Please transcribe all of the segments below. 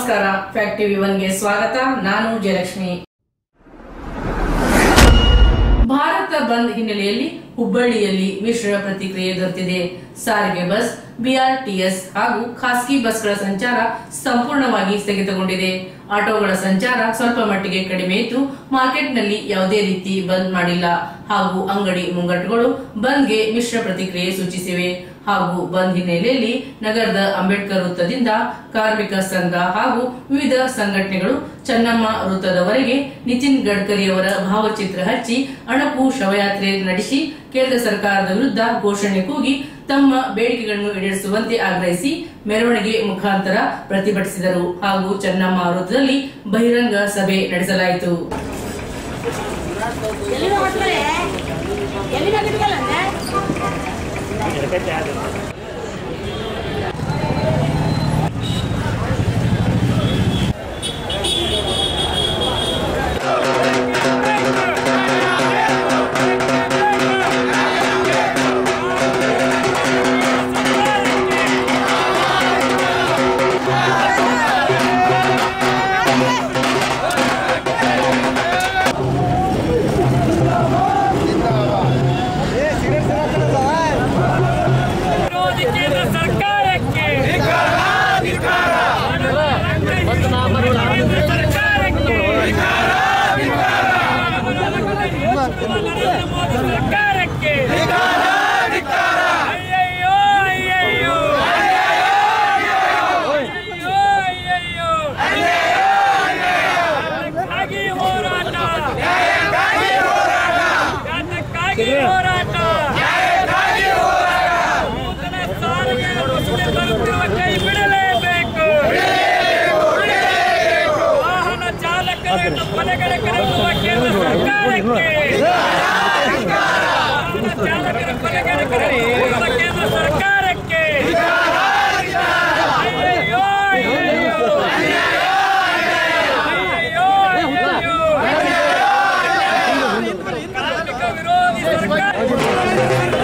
ನಮಸ್ಕಾರ fact TV ಒನ್ಗೆ ಸ್ವಾಗತ ನಾನು ಜಯಲಕ್ಷ್ಮಿ ಭಾರತ ಬಂದ್ ಹಿನ್ನೆಲೆಯಲ್ಲಿ ಹುಬ್ಬಳ್ಳಿಯಲ್ಲಿ ಮಿಶ್ರ ಪ್ರತಿಕ್ರಿಯೆ ದೊರೆತಿದೆ ಸಾರಿಗೆ ಬಸ್ ಬಿಆರ್ಟಿಎಸ್ ಹಾಗೂ ಖಾಸಗಿ ಬಸ್ಗಳ ಸಂಚಾರ ಸಂಪೂರ್ಣವಾಗಿ ಸ್ಥಗಿತಗೊಂಡಿದೆ ಆಟೋಗಳ ಸಂಚಾರ ಸ್ವಲ್ಪ ಮಟ್ಟಿಗೆ ಕಡಿಮೆ ಇದ್ದು ಮಾರ್ಕೆಟ್ನಲ್ಲಿ ಯಾವುದೇ ರೀತಿ ಬಂದ್ ಮಾಡಿಲ್ಲ ಹಾಗೂ ಅಂಗಡಿ ಮುಂಗಟ್ಟುಗಳು ಬಂದ್ಗೆ ಮಿಶ್ರ ಪ್ರತಿಕ್ರಿಯೆ ಸೂಚಿಸಿವೆ ಹಾಗೂ ಬಂದ್ ಹಿನ್ನೆಲೆಯಲ್ಲಿ ನಗರದ ಅಂಬೇಡ್ಕರ್ ವೃತ್ತದಿಂದ ಕಾರ್ಮಿಕ ಸಂಘ ಹಾಗೂ ವಿವಿಧ ಸಂಘಟನೆಗಳು ಚನ್ನಮ್ಮ ವೃತ್ತದವರೆಗೆ ನಿತಿನ್ ಗಡ್ಕರಿ ಅವರ ಭಾವಚಿತ್ರ ಹಚ್ಚಿ ಅಣಕು ಶವಯಾತ್ರೆ ನಡೆಸಿ ಕೇಂದ್ರ ಸರ್ಕಾರದ ವಿರುದ್ಧ ಘೋಷಣೆ ಕೂಗಿ ತಮ್ಮ ಬೇಡಿಕೆಗಳನ್ನು ಈಡೇರಿಸುವಂತೆ ಆಗ್ರಹಿಸಿ ಮೆರವಣಿಗೆ ಮುಖಾಂತರ ಪ್ರತಿಭಟಿಸಿದರು ಹಾಗೂ ಚನ್ನಮ್ಮ ವೃತ್ತದಲ್ಲಿ ಬಹಿರಂಗ ಸಭೆ ನಡೆಸಲಾಯಿತು ಎಲ್ಲಿಗೆ ಹೋಗ್ತಾರೆ ಎಲ್ಲಿಗೆ ಬಿಟ್ಕೊಳ್ಳ ವಿರೋಧಿ ಕೇಂದ್ರ ಸರ್ಕಾರಕ್ಕೆ ಕೇಂದ್ರ ಸರ್ಕಾರಕ್ಕೆ ನರೇಂದ್ರ ಮೋದಿ ಸರ್ಕಾರಕ್ಕೆ ಅಯ್ಯಯ್ಯೋ ಅಯ್ಯಯ್ಯೋ ಅಯ್ಯಯ್ಯೋ ಅಯ್ಯಯ್ಯೋ ಹಾಗೆ ಹೋರಾಟ ಯಾತಕ್ಕಾಗಿ ಹೋರಾಟ ನೂತನ ಸಾರಿಗೆ ಮಸೂದೆ ಬರುತ್ತಿರುವ ಕೈ ಬಿಡಲೇಬೇಕು ವಾಹನ ಚಾಲಕರನ್ನು ಕೊಲೆಗಡೆ ಕರೆಯುವ ಕೇಂದ್ರ ಸರ್ಕಾರಕ್ಕೆ ವಾಹನ ಚಾಲಕರ ಕೊಲೆಗಡೆ ಕರೆಯುವ ಕೇಂದ್ರ ಸರ್ಕಾರಕ್ಕೆ ಅಯ್ಯಯ್ಯೋ ಅಯ್ಯಯ್ಯೋ ಅಯ್ಯಯ್ಯೋ ಅಯ್ಯಯ್ಯೋ ಕಾರ್ಮಿಕ ವಿರೋಧಿ ಸರ್ಕಾರ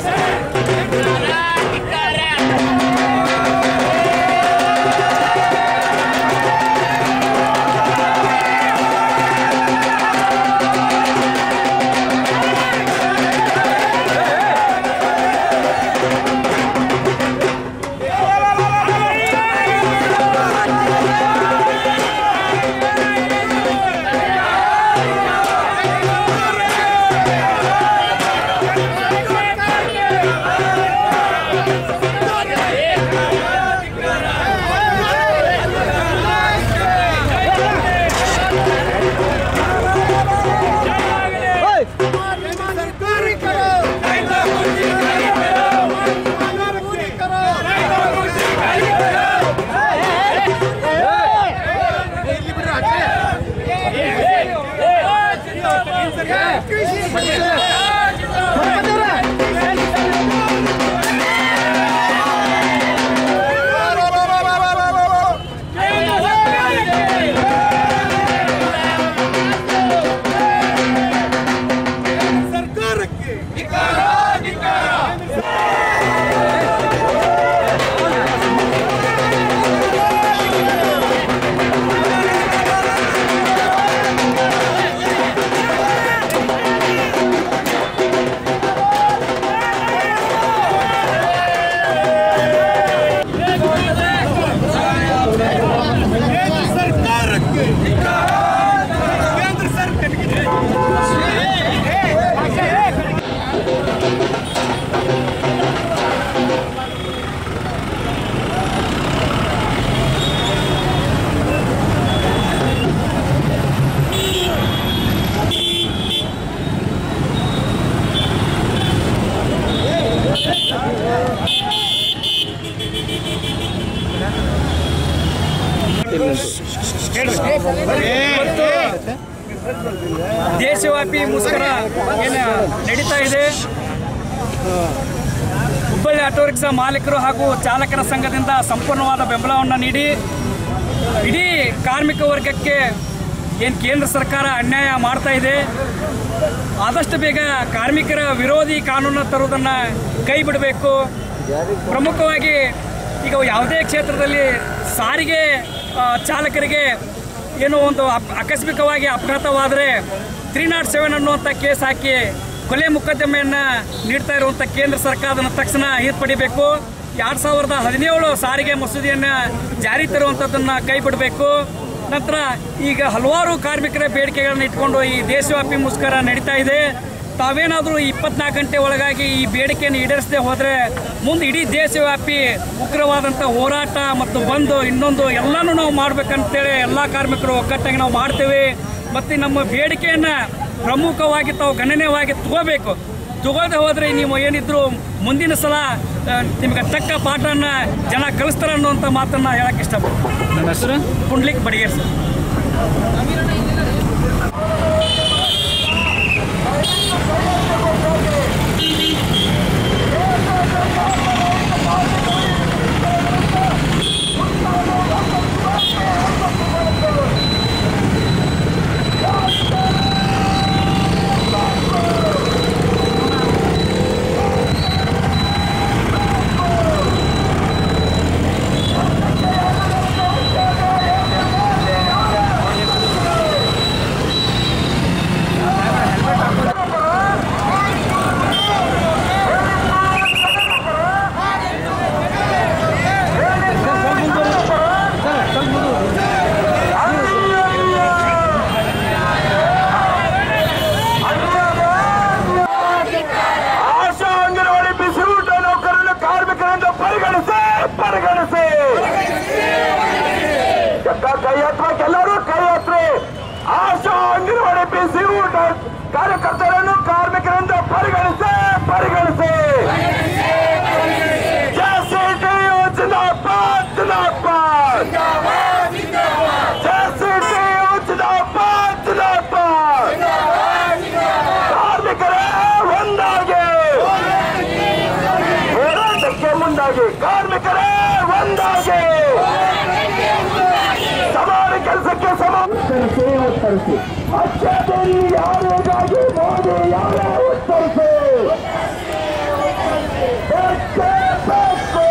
ದೇಶವ್ಯಾಪಿ ಮುಷ್ಕರ ಏನು ನಡೀತಾ ಇದೆ ಹುಬ್ಬಳ್ಳಿ ಆಟೋ ರಿಕ್ಷಾ ಮಾಲೀಕರು ಹಾಗೂ ಚಾಲಕರ ಸಂಘದಿಂದ ಸಂಪೂರ್ಣವಾದ ಬೆಂಬಲವನ್ನು ನೀಡಿ ಇಡೀ ಕಾರ್ಮಿಕ ವರ್ಗಕ್ಕೆ ಏನು ಕೇಂದ್ರ ಸರ್ಕಾರ ಅನ್ಯಾಯ ಮಾಡ್ತಾ ಇದೆ ಆದಷ್ಟು ಬೇಗ ಕಾರ್ಮಿಕರ ವಿರೋಧಿ ಕಾನೂನು ತರುವುದನ್ನು ಕೈ ಬಿಡಬೇಕು ಪ್ರಮುಖವಾಗಿ ಈಗ ಯಾವುದೇ ಕ್ಷೇತ್ರದಲ್ಲಿ ಸಾರಿಗೆ ಆ, ಚಾಲಕರಿಗೆ ಏನೋ ಒಂದು ಅಪ್- ಆಕಸ್ಮಿಕವಾಗಿ ಅಪಘಾತವಾದರೆ ತ್ರೀ ನಾಟ್ ಸೆವೆನ್ ಅನ್ನುವಂಥ ಕೇಸ್ ಹಾಕಿ ಕೊಲೆ ಮೊಕದ್ದಮೆಯನ್ನು ನೀಡ್ತಾ ಇರುವಂಥ ಕೇಂದ್ರ ಸರ್ಕಾರದನ್ನು ತಕ್ಷಣ ಹಿಂಪಡಿಬೇಕು ಎರಡು ಸಾವಿರದ ಹದಿನೇಳು ಸಾರಿಗೆ ಮಸೂದೆಯನ್ನು ಜಾರಿ ತರುವಂಥದ್ದನ್ನು ಕೈ ಬಿಡಬೇಕು ನಂತರ ಈಗ ಹಲವಾರು ಕಾರ್ಮಿಕರ ಬೇಡಿಕೆಗಳನ್ನು ಇಟ್ಕೊಂಡು ಈ ದೇಶವ್ಯಾಪಿ ಮುಷ್ಕರ ನಡೀತಾ ಇದೆ ತಾವೇನಾದರೂ ಇಪ್ಪತ್ನಾಲ್ಕು ಗಂಟೆ ಒಳಗಾಗಿ ಈ ಬೇಡಿಕೆಯನ್ನು ಈಡೇರಿಸದೆ ಹೋದರೆ ಮುಂದೆ ಇಡೀ ದೇಶವ್ಯಾಪಿ ಉಗ್ರವಾದಂಥ ಹೋರಾಟ ಮತ್ತು ಬಂದು ಇನ್ನೊಂದು ಎಲ್ಲನೂ ನಾವು ಮಾಡ್ಬೇಕಂತೇಳಿ ಎಲ್ಲ ಕಾರ್ಮಿಕರು ಒಗ್ಗಟ್ಟಾಗಿ ನಾವು ಮಾಡ್ತೇವೆ ಮತ್ತು ನಮ್ಮ ಬೇಡಿಕೆಯನ್ನು ಪ್ರಮುಖವಾಗಿ ತಾವು ಗಣನೀಯವಾಗಿ ತಗೋಬೇಕು ತಗೋದೆ ಹೋದರೆ ನೀವು ಏನಿದ್ರು ಮುಂದಿನ ಸಲ ಆ, ನಿಮಗೆ ತಕ್ಕ ಪಾಠನ ಜನ ಕಲಿಸ್ತಾರೆ ಅನ್ನುವಂಥ ಮಾತನ್ನು ಹೇಳಕ್ಕೆ ಇಷ್ಟಪಡ್ತೀನಿ ನನ್ನ ಹೆಸರು ಪುಂಡ್ಲಿಕ್ ಬಡಿಗೇರ್ ಸರ್ ಆಶಾ ಅಂಗನವಾಡಿ ಬಿಸಿ ಊಟ ನೌಕರರನ್ನು ಕಾರ್ಮಿಕರಿಂದ ಪರಿಗಣಿಸಿ ಪರಿಗಣಿಸಿ ಎತ್ತ ಕೈ ಎತ್ತಬೇಕು ಎಲ್ಲರೂ ಕೈ ಎತ್ತರಿ ಆಶಾ ಅಂಗನವಾಡಿ ಬಿಸಿ ಊಟ ಕಾರ್ಯಕರ್ತರನ್ನು ಕಾರ್ಮಿಕರಿಂದ ಪರಿಗಣಿಸಿ ಪರಿಗಣಿಸಿ ಜೆಸಿಟಿಯು ಜಿಂದಾಬಾದ್ ಜಿಂದಾಬಾದ್ ಜೆಸಿಟಿಯು ಜಿಂದಾಬಾದ್ ಜಿಂದಾಬಾದ್ ಕಾರ್ಮಿಕರೇ ಒಂದಾಗಿ ಹೋರಾಟಕ್ಕೆ ಮುಂದಾಗಿ ಕಾರ್ಮಿಕರೇ ಒಂದಾಗಿ ಸಮಾನ ಕೆಲಸಕ್ಕೆ ಸಮಾನ ಉತ್ತರಿಸಿ ಉತ್ತರಿಸಿ ಅಚ್ಚರಿ ಯಾರಿಗಾಗಿ ಮೋದಿ ಯಾರೇ ಉತ್ತರಿಸಿ ಬೇಕೇ ಬೇಕು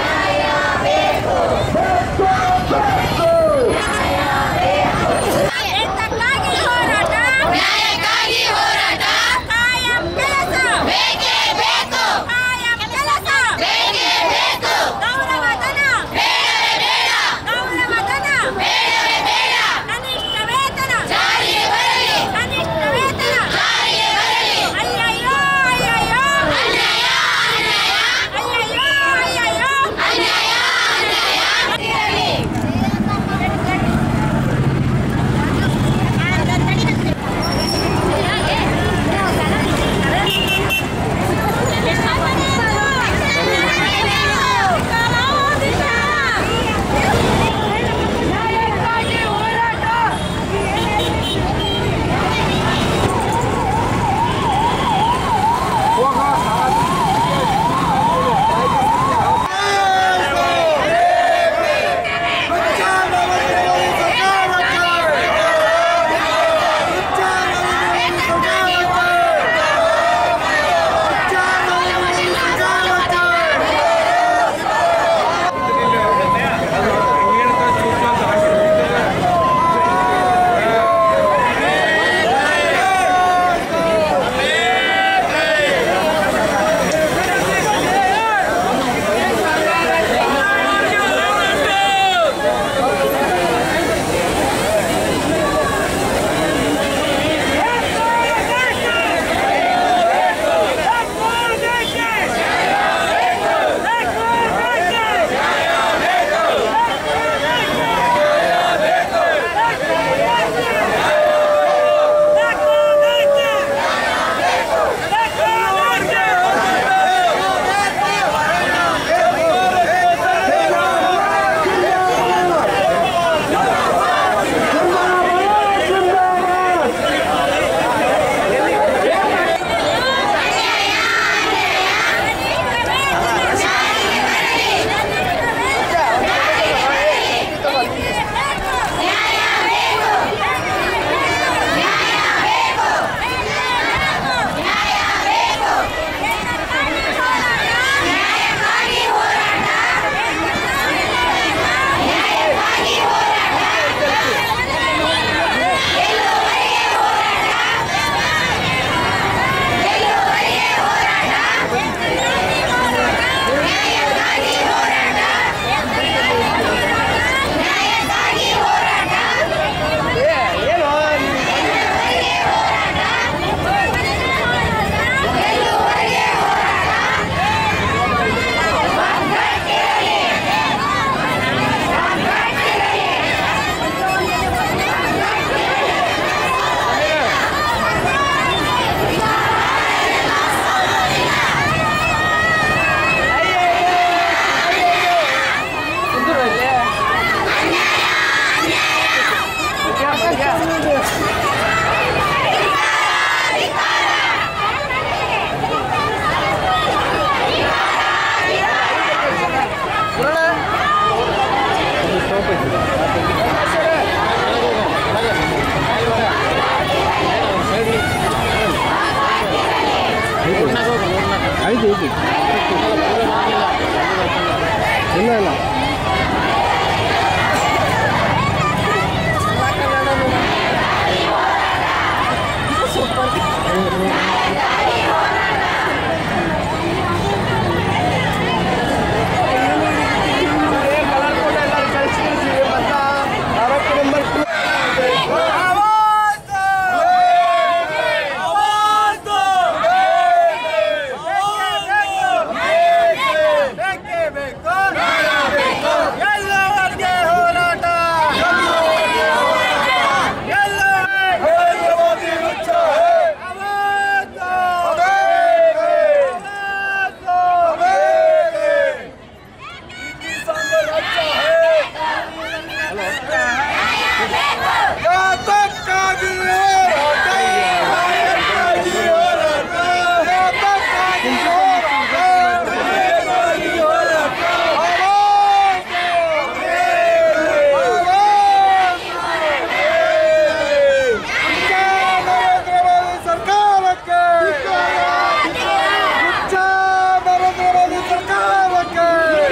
ಬೇಕೇ ಬೇಕು ಎಂತಕ್ಕಾಗಿ ಹೋರಾಟ ನ್ಯಾಯಕ್ಕಾಗಿ ಹೋರಾಟ ಕಾಯಂ ಕೆಲಸ ಬೇಕೇ ಬೇಕು ಕಾಯಂ ಕೆಲಸ ಬೇಕೇ ಬೇಕು ಗೌರವಧನ ಬೇಡವೇ ಬೇಡ ಗೌರವಧನ ಬೇಡವೇ ಬೇಡ ಕನಿಷ್ಠ ವೇತನ ಜಾರಿಗೆ ಬರಲಿ ಕನಿಷ್ಠ ವೇತನ ಎಲ್ಲವರಿಗೆ ಹೋರಾಟ ಸರ್ಕಾರಕ್ಕೆ ನರೇಂದ್ರ ಮೋದಿ ಸರ್ಕಾರಕ್ಕೆ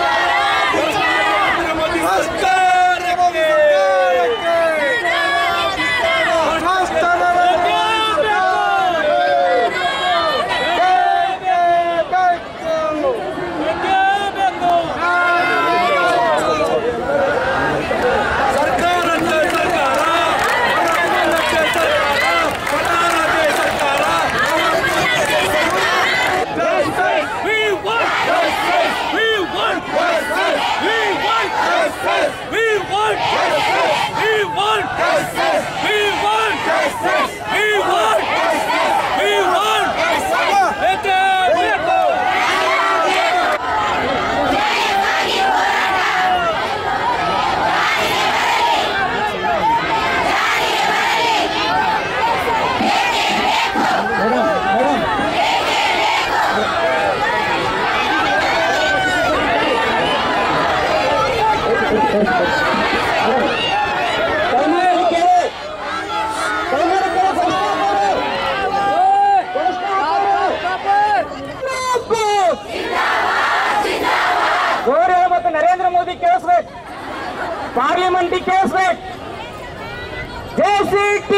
ಜೋರ್ ಹೇಳ್ಬೇಕು ನರೇಂದ್ರ ಮೋದಿ ಕೇಳಿಸ್ಬೇಕು ಪಾರ್ಲಿಮೆಂಟ್ ಕೇಳಿಸ್ಬೇಕು ಜೈ ಶ್ರೀ